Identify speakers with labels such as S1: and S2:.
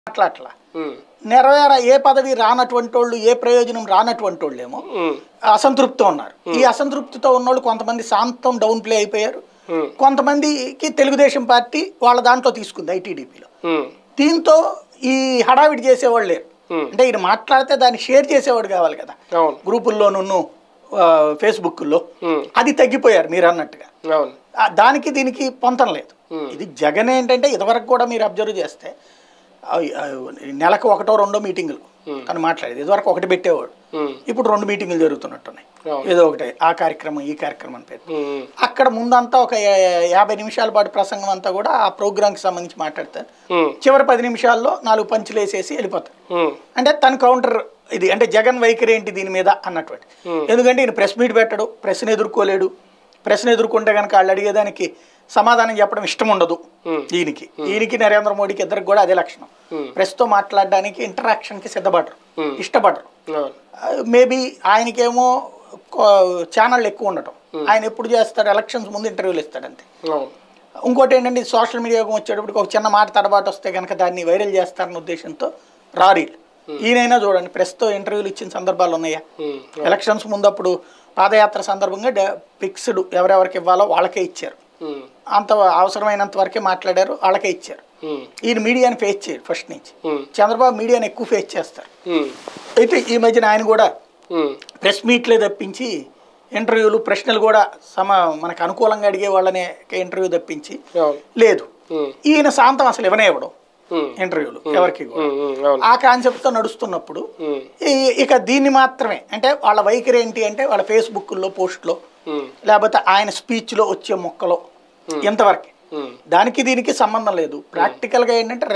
S1: మాట్లాడలా
S2: ఉమ్,
S1: నెరవేర ఏ పదవి రానటువంటి వాళ్ళు ఏ ప్రయోజనం రానటువంటి వాళ్ళేమో
S2: ఉమ్,
S1: అసంతృప్తితో ఉన్నారు ఈ అసంతృప్తితో ఉన్నోళ్ళు కొంతమంది శాంతం డౌన్ ప్లే అయిపోయారు
S2: ఉమ్,
S1: కొంతమందికి తెలుగుదేశం పార్టీ వాళ్ళ దాంట్లో తీసుకుంది ఐటీడీపీలో
S2: ఉమ్,
S1: దీంతో ఈ హడావిడి చేసేవాళ్ళు లేరు
S2: Hmm.
S1: అంటే ఈయన మాట్లాడితే దాన్ని షేర్ చేసేవాడు కావాలి కదా
S2: అవును
S1: గ్రూపుల్లోనూ ఫేస్బుక్లో
S2: ఉమ్,
S1: అది తగ్గిపోయారు మీరు అన్నట్టుగా
S2: అవును
S1: ఆ, దానికి దీనికి పొంతం లేదు
S2: Hmm.
S1: ఇది జగన్ ఏంటంటే ఇదివరకు కూడా మీరు అబ్జర్వ్ చేస్తే ఆ, ఆ, నెలకు ఒకటో రెండో మీటింగులు తను మాట్లాడేది ఇదివరకు ఒకటి పెట్టేవాడు
S2: ఉమ్,
S1: ఇప్పుడు రెండు మీటింగులు జరుగుతున్నట్టున్నాయి
S2: అవును.
S1: ఏదో ఒకటి ఆ కార్యక్రమం ఈ కార్యక్రమం అని పేరు
S2: ఉమ్,
S1: అక్కడ ముందంతా ఒక యా- యాభై నిమిషాల పాటు ప్రసంగం అంతా కూడా ఆ ప్రోగ్రామ్కి సంబంధించి మాట్లాడతారు
S2: ఉమ్,
S1: చివరి పది నిమిషాల్లో నాలుగు పంచులు వేసేసి వెళ్ళిపోతారు
S2: ఉమ్,
S1: అంటే తన కౌంటర్ ఇది అంటే జగన్ వైఖరి ఏంటి దీని మీద అన్నటువంటి
S2: Hmm.
S1: ఎందుకంటే ఈయన ప్రెస్ మీట్ పెట్టడు ప్రశ్న ఎదుర్కోలేడు ప్రశ్న ఎదుర్కొంటే కనుక వాళ్ళు అడిగేదానికి సమాధానం చెప్పడం ఇష్టం ఉండదు
S2: Hmm.
S1: ఈయనకి ఈయనకి నరేంద్ర మోడీకి ఇద్దరికి కూడా అదే లక్షణం
S2: Hmm.
S1: ప్రెస్తో మాట్లాడడానికి ఇంటరాక్షన్కి సిద్ధపడరు
S2: Hmm.
S1: ఇష్టపడరు
S2: అవును
S1: మేబీ ఆయనకేమో ఛానళ్ళు ఎక్కువ ఉండటం ఆయన ఎప్పుడు చేస్తాడు ఎలక్షన్స్ ముందు ఇంటర్వ్యూలు ఇస్తాడు అంతే
S2: అవును
S1: ఇంకోటి ఏంటంటే సోషల్ మీడియాకు వచ్చేటప్పటికి ఒక చిన్న మాట తడబాటు వస్తే కనుక దాన్ని వైరల్ చేస్తారన్న ఉద్దేశంతో రారీలు ఈయనైనా చూడండి ప్రెస్తో ఇంటర్వ్యూలు ఇచ్చిన సందర్భాలు ఉన్నాయా
S2: ఉమ్,
S1: ఎలక్షన్స్ ముందు అప్పుడు పాదయాత్ర సందర్భంగా ఫిక్స్డ్ ఎవరెవరికి ఇవ్వాలో వాళ్ళకే ఇచ్చారు
S2: ఉమ్,
S1: అంత అవసరమైనంత వరకే మాట్లాడారు వాళ్ళకే ఇచ్చారు
S2: ఉమ్,
S1: ఈయన మీడియాని ఫేస్ చేయరు ఫస్ట్ నుంచి
S2: ఉమ్,
S1: చంద్రబాబు మీడియాని ఎక్కువ ఫేస్ చేస్తారు
S2: ఉమ్,
S1: అయితే ఈ మధ్యన ఆయన కూడా
S2: ఉమ్,
S1: ప్రెస్ మీట్లే తప్పించి ఇంటర్వ్యూలు ప్రశ్నలు కూడా సమ మనకు అనుకూలంగా అడిగే వాళ్ళనే ఇంటర్వ్యూ తప్పించి
S2: అవును
S1: లేదు
S2: ఉమ్,
S1: ఈయన శాంతం అసలు ఇవ్వనే ఇవ్వడం
S2: ఉమ్,
S1: ఇంటర్వ్యూలు ఎవరికి కూడా
S2: ఉమ్, ఉమ్, అవును
S1: ఆ కాన్సెప్ట్తో నడుస్తున్నప్పుడు
S2: ఉమ్,
S1: ఈ- ఇక దీన్ని మాత్రమే అంటే వాళ్ళ వైఖరి ఏంటి అంటే వాళ్ళ ఫేస్బుక్లో పోస్ట్లో
S2: ఉమ్,
S1: లేకపోతే ఆయన స్పీచ్లో వచ్చే మొక్కలో ఇంతవరకు
S2: ఉమ్.
S1: దానికి దీనికి సంబంధం లేదు ప్రాక్టికల్గా ఏంటంటే